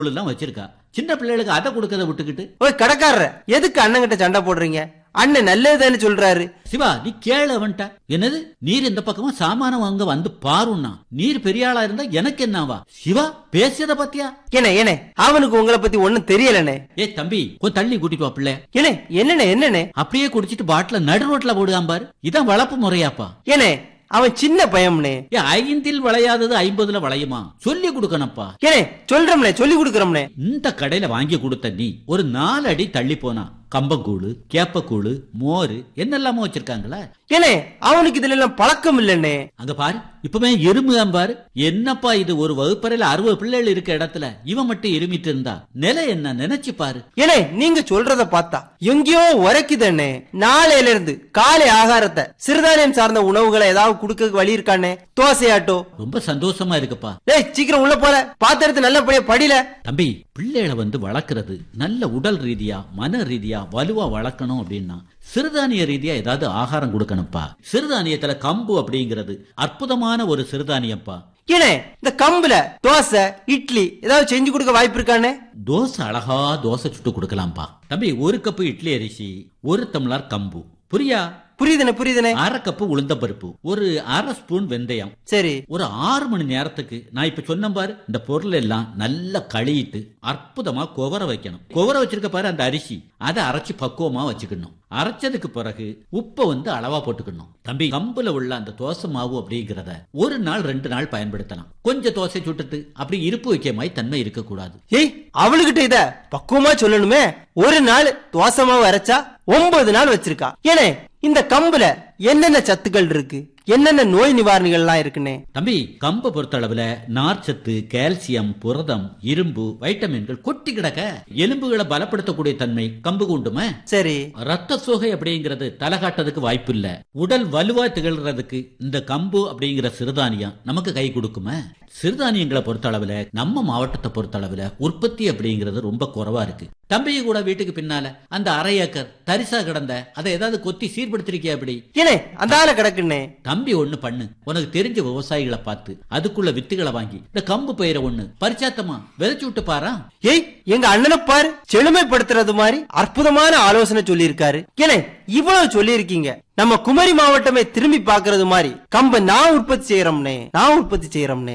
எல்லாம் வச்சிருக்கா சின்ன பிள்ளைகளுக்கு அதை கொடுக்கறத விட்டுக்கிட்டு ஓய் கடைக்காரர எதுக்கு அண்ணன் கிட்ட சண்டை போடுறீங்க அண்ணன் நல்லதுதானே சொல்றாரு சிவா நீ கேளு அவன்ட்ட என்னது நீர் இந்த பக்கமா சாமானம் வாங்க வந்து பாருன்னா நீர் பெரிய ஆளா இருந்தா எனக்கு என்னவா சிவா பேசியத பத்தியா ஏனே ஏனே அவனுக்கு உங்களை பத்தி ஒண்ணும் தெரியலனே ஏ தம்பி கொஞ்சம் தள்ளி கூட்டிட்டு வா பிள்ளை ஏனே என்னனே என்னனே அப்படியே குடிச்சிட்டு பாட்டில நடு ரோட்ல போடுகாம் பாரு இதான் வளர்ப்பு முறையாப்பா ஏனே அவன் சின்ன பையம்னே ஏ ஐந்தில் விளையாதது ஐம்பதுல விளையுமா சொல்லி கொடுக்கணும்ப்பா ஏனே சொல்றோம்னே சொல்லி கொடுக்கறோம்னே இந்த கடையில வாங்கி கொடுத்த நீ ஒரு நாலு அடி தள்ளி போனா கம்பங்கூழு கேப்பக்கூழு மோரு என்னெல்லாமோ வச்சிருக்காங்களா ஏனே அவனுக்கு இதுல எல்லாம் பழக்கம் இல்லனே அங்க பாரு இப்பவே எறும்புதான் பாரு என்னப்பா இது ஒரு வகுப்பறையில அறுபது பிள்ளைகள் இருக்க இடத்துல இவன் மட்டும் இருமிட்டு இருந்தா நிலை என்ன நினைச்சு பாரு ஏனே நீங்க சொல்றத பார்த்தா எங்கேயோ உரைக்குதண்ணே நாளையில இருந்து காலை ஆகாரத்தை சிறுதானியம் சார்ந்த உணவுகளை ஏதாவது கொடுக்க வழி இருக்கானே தோசையாட்டோ ரொம்ப சந்தோஷமா இருக்குப்பா ஏய் சீக்கிரம் உள்ள போற பாத்திரத்தை நல்லபடியா படியில தம்பி பிள்ளைகளை வந்து வளர்க்கறது நல்ல உடல் ரீதியா மன ரீதியா வலுவா வளர்க்கணும் அப்படின்னா சிறுதானிய ரீதியா ஏதாவது ஆகாரம் கொடுக்கணும்ப்பா சிறுதானியத்துல கம்பு அப்படிங்கிறது அற்புதமான ஒரு சிறுதானியம்ப்பா ஏனே இந்த கம்புல தோசை இட்லி ஏதாவது செஞ்சு கொடுக்க வாய்ப்பு இருக்கானே தோசை அழகா தோசை சுட்டு கொடுக்கலாம்ப்பா தம்பி ஒரு கப்பு இட்லி அரிசி ஒரு டம்ளர் கம்பு புரியா புரியுதுனே புரியுதுனே அரை கப்பு உளுந்த பருப்பு ஒரு அரை ஸ்பூன் வெந்தயம் சரி ஒரு ஆறு மணி நேரத்துக்கு நான் இப்ப சொன்ன பாரு இந்த பொருள் எல்லாம் நல்லா கழுவிட்டு அற்புதமா குவர வைக்கணும் குவர வச்சிருக்க பாரு அந்த அரிசி அதை அரைச்சு பக்குவமா வச்சுக்கணும் அரைச்சதுக்கு பிறகு உப்பை வந்து அளவா போட்டுக்கணும் தம்பி கம்புல உள்ள அந்த தோசை மாவு அப்படிங்கிறத ஒரு நாள் ரெண்டு நாள் பயன்படுத்தலாம் கொஞ்சம் தோசை சுட்டுட்டு அப்படி இருப்பு வைக்க மாதிரி தன்மை இருக்கக்கூடாது ஏய் அவளுகிட்ட இத பக்குவமா சொல்லணுமே ஒரு நாள் தோசை மாவு அரைச்சா ஒன்பது நாள் வச்சிருக்கா ஏனே இந்த கம்புல என்னென்ன சத்துக்கள் இருக்கு என்னென்ன நோய் நிவாரணிகள்லாம் இருக்குன்னே தம்பி கம்பை பொறுத்தளவுல நார்ச்சத்து கால்சியம் புரதம் இரும்பு வைட்டமின்கள் கொட்டி கிடக்க எலும்புகளை பலப்படுத்தக்கூடிய தன்மை கம்பு உண்டுமே சரி ரத்த சோகை அப்படிங்கிறது தலை காட்டுறதுக்கு வாய்ப்பு இல்ல உடல் வலுவா திகழ்றதுக்கு இந்த கம்பு அப்படிங்கிற சிறுதானியம் நமக்கு கை கொடுக்குமே சிறுதானியங்களை பொறுத்த அளவுல நம்ம மாவட்டத்தை பொறுத்த அளவுல உற்பத்தி அப்படிங்கிறது ரொம்ப குறைவா இருக்கு தம்பியை கூட வீட்டுக்கு பின்னால அந்த அரை ஏக்கர் தரிசா கிடந்த அதை ஏதாவது கொத்தி சீர்படுத்திருக்கியா அப்படி ஏனே அந்த ஆள கிடக்குன்னே தம்பி ஒண்ணு பண்ணு உனக்கு தெரிஞ்ச விவசாயிகளை பார்த்து அதுக்குள்ள வித்துகளை வாங்கி இந்த கம்பு பயிரை ஒண்ணு பரிச்சாத்தமா விதைச்சு விட்டு பாரா ஏய் எங்க அண்ணனை பாரு செழுமைப்படுத்துறது மாதிரி அற்புதமான ஆலோசனை சொல்லியிருக்காரு ஏனே இவ்வளவு சொல்லியிருக்கீங்க நம்ம குமரி மாவட்டமே திரும்பி பார்க்கிறது மாதிரி கம்ப நான் உற்பத்தி செய்யறோம்னே நான் உற்பத்தி செய்யறோம்னே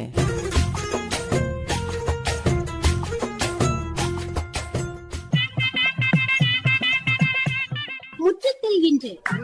முற்றத்தில் இன்று